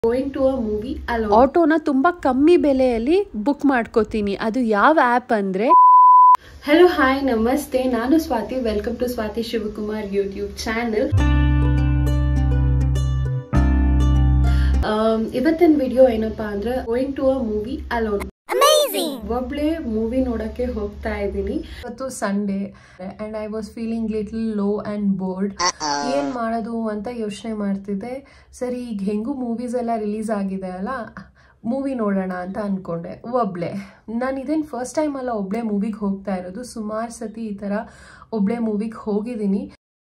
going to a movie alone ಆಟೋನ ತುಂಬ ಕಮ್ಮಿ ಬೆಲೆಯಲ್ಲಿ ಬುಕ್ ಮಾಡ್ಕೋತೀನಿ ಅದು ಯಾವ ಆ್ಯಪ್ ಅಂದರೆ ಹಲೋ ಹಾಯ್ ನಮಸ್ತೆ ನಾನು Swathi welcome to Swathi Shivakumar YouTube channel ಇವತ್ತಿನ ವಿಡಿಯೋ ಏನಪ್ಪಾ ಅಂದ್ರೆ going to a movie alone ಒಬ್ಳೆ ಮೂವಿ ನೋಡಕ್ಕೆ ಹೋಗ್ತಾ ಇದ್ದೀನಿ ಇವತ್ತು Sunday and I was feeling little low and bored ಏನು ಮಾಡೋದು ಅಂತ ಯೋಚನೆ ಮಾಡ್ತಿದ್ದೆ ಸರಿ ಈಗ ಹೆಂಗೂ ಮೂವೀಸ್ ಎಲ್ಲ ರಿಲೀಸ್ ಆಗಿದೆ ಅಲ್ಲ ಮೂವಿ ನೋಡೋಣ ಅಂತ ಅಂದ್ಕೊಂಡೆ ಒಬ್ಳೆ ನಾನು ಇದೇನು ಫಸ್ಟ್ ಟೈಮ್ ಅಲ್ಲ ಒಬ್ಳೆ ಮೂವಿಗೆ ಹೋಗ್ತಾ ಇರೋದು ಸುಮಾರು ಸತಿ ಈ ಥರ ಒಬ್ಳೆ ಮೂವಿಗೆ ಹೋಗಿದ್ದೀನಿ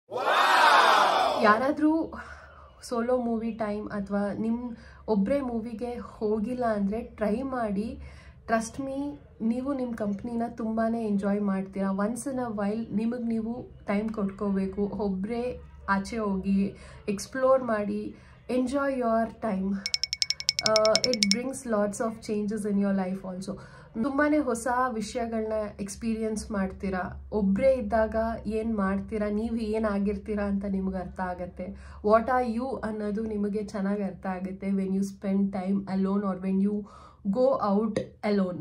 ಯಾರಾದರೂ ಸೋಲೋ ಮೂವಿ ಟೈಮ್ ಅಥವಾ ನಿಮ್ಮ ಒಬ್ಬರೇ ಮೂವಿಗೆ ಹೋಗಿಲ್ಲ ಅಂದರೆ ಟ್ರೈ ಮಾಡಿ ಟ್ರಸ್ಟ್ ಮೀ ನೀವು ನಿಮ್ಮ ಕಂಪ್ನಿನ ತುಂಬಾ ಎಂಜಾಯ್ ಮಾಡ್ತೀರಾ ಒನ್ಸ್ ಇನ್ ಅ ವೈಲ್ ನಿಮಗೆ ನೀವು ಟೈಮ್ ಕೊಟ್ಕೋಬೇಕು ಒಬ್ಬರೇ ಆಚೆ ಹೋಗಿ ಎಕ್ಸ್ಪ್ಲೋರ್ ಮಾಡಿ enjoy your time it brings lots of changes in your life also ತುಂಬಾ ಹೊಸ ವಿಷಯಗಳನ್ನ ಎಕ್ಸ್ಪೀರಿಯನ್ಸ್ ಮಾಡ್ತೀರಾ ಒಬ್ಬರೇ ಇದ್ದಾಗ ಏನು ಮಾಡ್ತೀರಾ ನೀವು ಏನಾಗಿರ್ತೀರಾ ಅಂತ ನಿಮ್ಗೆ ಅರ್ಥ ಆಗುತ್ತೆ ವಾಟ್ ಆರ್ ಯು ಅನ್ನೋದು ನಿಮಗೆ ಚೆನ್ನಾಗಿ ಅರ್ಥ ಆಗುತ್ತೆ when you spend time alone or when you go out alone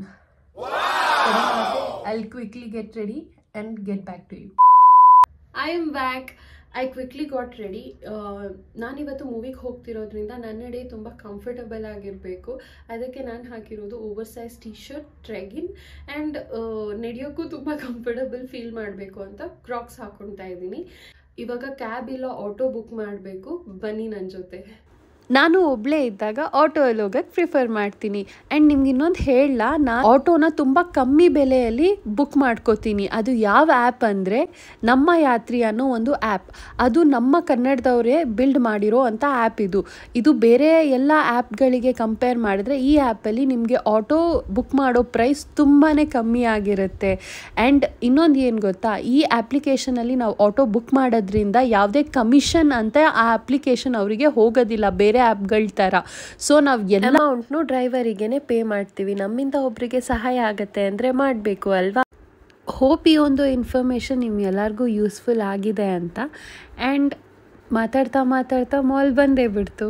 I quickly get ready and get back to you I am back I quickly got ready ನಾನಿವತ್ತು ಮೂವಿಗೆ ಹೋಗ್ತಿರೋದ್ರಿಂದ ನನ್ನ ಡೇ ತುಂಬ comfortable ಆಗಿರಬೇಕು ಅದಕ್ಕೆ ನಾನು ಹಾಕಿರೋದು oversize T shirt treggings and ನಡೆಯೋಕ್ಕೂ ತುಂಬ ಕಂಫರ್ಟಬಲ್ ಫೀಲ್ ಮಾಡಬೇಕು ಅಂತ ಕ್ರಾಕ್ಸ್ ಹಾಕೊತಾ ಇದ್ದೀನಿ ಇವಾಗ ಕ್ಯಾಬ್ ಇಲ್ಲ ಆಟೋ ಬುಕ್ ಮಾಡಬೇಕು ಬನ್ನಿ ನನ್ನ ಜೊತೆ ನಾನು ಒಬ್ಬಳೇ ಇದ್ದಾಗ ಆಟೋಯಲ್ಲಿ ಹೋಗಕ್ಕೆ ಪ್ರಿಫರ್ ಮಾಡ್ತೀನಿ ಆ್ಯಂಡ್ ನಿಮ್ಗೆ ಇನ್ನೊಂದು ಹೇಳಲ್ಲ ನಾನು ಆಟೋನ ತುಂಬ ಕಮ್ಮಿ ಬೆಲೆಯಲ್ಲಿ ಬುಕ್ ಮಾಡ್ಕೋತೀನಿ ಅದು ಯಾವ ಆ್ಯಪ್ ಅಂದರೆ ನಮ್ಮ ಯಾತ್ರಿ ಅನ್ನೋ ಒಂದು ಆ್ಯಪ್ ಅದು ನಮ್ಮ ಕನ್ನಡದವರೇ ಬಿಲ್ಡ್ ಮಾಡಿರೋ ಅಂಥ ಆ್ಯಪ್ ಇದು ಇದು ಬೇರೆ ಎಲ್ಲ ಆ್ಯಪ್ಗಳಿಗೆ ಕಂಪೇರ್ ಮಾಡಿದ್ರೆ ಈ ಆ್ಯಪಲ್ಲಿ ನಿಮಗೆ ಆಟೋ ಬುಕ್ ಮಾಡೋ ಪ್ರೈಸ್ ತುಂಬಾ ಕಮ್ಮಿ ಆಗಿರುತ್ತೆ ಆ್ಯಂಡ್ ಇನ್ನೊಂದು ಏನು ಗೊತ್ತಾ ಈ ಆ್ಯಪ್ಲಿಕೇಶನಲ್ಲಿ ನಾವು ಆಟೋ ಬುಕ್ ಮಾಡೋದ್ರಿಂದ ಯಾವುದೇ ಕಮಿಷನ್ ಅಂತ ಆ ಅಪ್ಲಿಕೇಶನ್ ಅವರಿಗೆ ಹೋಗೋದಿಲ್ಲ ಬೇರೆ ಆ್ಯಪ್ಗಳ ಥರ ಸೊ ನಾವು ಎಲ್ಲ ಅಮೌಂಟ್ನು ಡ್ರೈವರಿಗೇ ಪೇ ಮಾಡ್ತೀವಿ ನಮ್ಮಿಂದ ಒಬ್ಬರಿಗೆ ಸಹಾಯ ಆಗುತ್ತೆ ಅಂದರೆ ಮಾಡಬೇಕು ಅಲ್ವಾ ಹೋಪ್ ಈ ಒಂದು ಇನ್ಫಾರ್ಮೇಷನ್ ನಿಮ್ಗೆಲ್ಲರಿಗೂ ಯೂಸ್ಫುಲ್ ಆಗಿದೆ ಅಂತ ಆ್ಯಂಡ್ ಮಾತಾಡ್ತಾ ಮಾತಾಡ್ತಾ ಮಾಲ್ ಬಂದೇ ಬಿಡ್ತು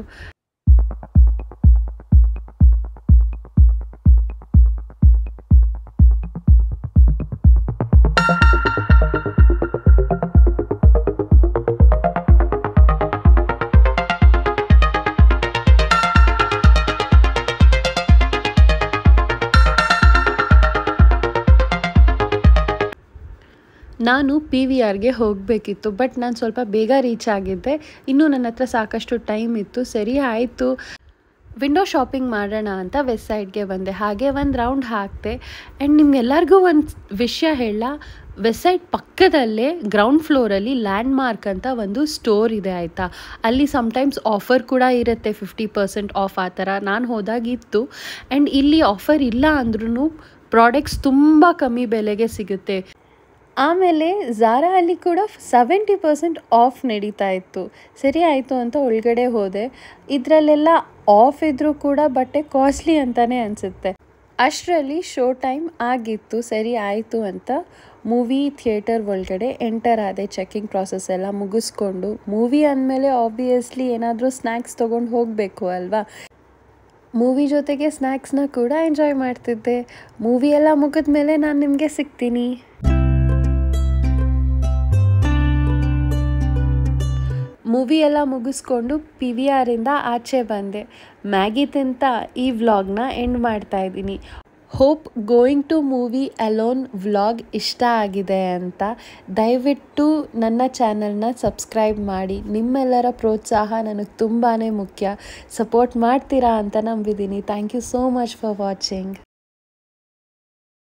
ನಾನು ಪಿ ವಿ ಆರ್ಗೆ ಹೋಗಬೇಕಿತ್ತು ಬಟ್ ನಾನು ಸ್ವಲ್ಪ ಬೇಗ ರೀಚ್ ಆಗಿದ್ದೆ ಇನ್ನೂ ನನ್ನ ಹತ್ರ ಸಾಕಷ್ಟು ಟೈಮ್ ಇತ್ತು ಸರಿ ಆಯಿತು ವಿಂಡೋ ಶಾಪಿಂಗ್ ಮಾಡೋಣ ಅಂತ ವೆಸ್ಟ್ ಸೈಡ್ಗೆ ಬಂದೆ ಹಾಗೆ ಒಂದು ರೌಂಡ್ ಹಾಕಿದೆ ಆ್ಯಂಡ್ ನಿಮ್ಗೆಲ್ಲರಿಗೂ ಒಂದು ವಿಷಯ ಹೇಳ ವೆಸ್ಟ್ ಸೈಡ್ ಪಕ್ಕದಲ್ಲೇ ಗ್ರೌಂಡ್ ಫ್ಲೋರಲ್ಲಿ ಲ್ಯಾಂಡ್ ಮಾರ್ಕ್ ಅಂತ ಒಂದು ಸ್ಟೋರ್ ಇದೆ ಆಯಿತಾ ಅಲ್ಲಿ ಸಮ್ಟೈಮ್ಸ್ ಆಫರ್ ಕೂಡ ಇರುತ್ತೆ ಫಿಫ್ಟಿ ಪರ್ಸೆಂಟ್ ಆಫ್ ಆ ಥರ ನಾನು ಹೋದಾಗಿತ್ತು ಆ್ಯಂಡ್ ಇಲ್ಲಿ ಆಫರ್ ಇಲ್ಲ ಅಂದ್ರೂ ಪ್ರಾಡಕ್ಟ್ಸ್ ತುಂಬ ಕಮ್ಮಿ ಬೆಲೆಗೆ ಸಿಗುತ್ತೆ ಆಮೇಲೆ ಝಾರಾ ಅಲ್ಲಿ ಕೂಡ ಸೆವೆಂಟಿ ಪರ್ಸೆಂಟ್ ಆಫ್ ನಡೀತಾ ಇತ್ತು ಸರಿ ಆಯಿತು ಅಂತ ಒಳಗಡೆ ಹೋದೆ ಇದರಲ್ಲೆಲ್ಲ ಆಫ್ ಇದ್ದರೂ ಕೂಡ ಬಟ್ಟೆ ಕಾಸ್ಟ್ಲಿ ಅಂತಲೇ ಅನಿಸುತ್ತೆ ಅಷ್ಟರಲ್ಲಿ ಶೋ ಟೈಮ್ ಆಗಿತ್ತು ಸರಿ ಆಯಿತು ಅಂತ ಮೂವಿ ಥಿಯೇಟರ್ ಒಳಗಡೆ ಎಂಟರ್ ಆದೆ ಚೆಕಿಂಗ್ ಪ್ರಾಸೆಸ್ ಎಲ್ಲ ಮುಗಿಸ್ಕೊಂಡು ಮೂವಿ ಅಂದಮೇಲೆ ಆಬ್ವಿಯಸ್ಲಿ ಏನಾದರೂ ಸ್ನ್ಯಾಕ್ಸ್ ತೊಗೊಂಡು ಹೋಗಬೇಕು ಅಲ್ವಾ ಮೂವಿ ಜೊತೆಗೆ ಸ್ನ್ಯಾಕ್ಸ್ನ ಕೂಡ ಎಂಜಾಯ್ ಮಾಡ್ತಿದ್ದೆ ಮೂವಿ ಎಲ್ಲ ಮುಗಿದ ಮೇಲೆ ನಾನು ನಿಮಗೆ ಸಿಗ್ತೀನಿ ಮೂವಿ ಎಲ್ಲ ಮುಗಿಸ್ಕೊಂಡು ಪಿ ವಿ ಆರಿಂದ ಆಚೆ ಬಂದೆ ಮ್ಯಾಗಿ ತಿಂತ ಈ ವ್ಲಾಗ್ನ ಎಂಡ್ ಮಾಡ್ತಾ ಇದ್ದೀನಿ hope going to movie alone vlog ಇಷ್ಟ ಆಗಿದೆ ಅಂತ ದಯವಿಟ್ಟು ನನ್ನ ಚಾನಲ್ನ ಸಬ್ಸ್ಕ್ರೈಬ್ ಮಾಡಿ ನಿಮ್ಮೆಲ್ಲರ ಪ್ರೋತ್ಸಾಹ ನನಗೆ ತುಂಬಾ ಮುಖ್ಯ ಸಪೋರ್ಟ್ ಮಾಡ್ತೀರಾ ಅಂತ ನಂಬಿದ್ದೀನಿ thank you so much for watching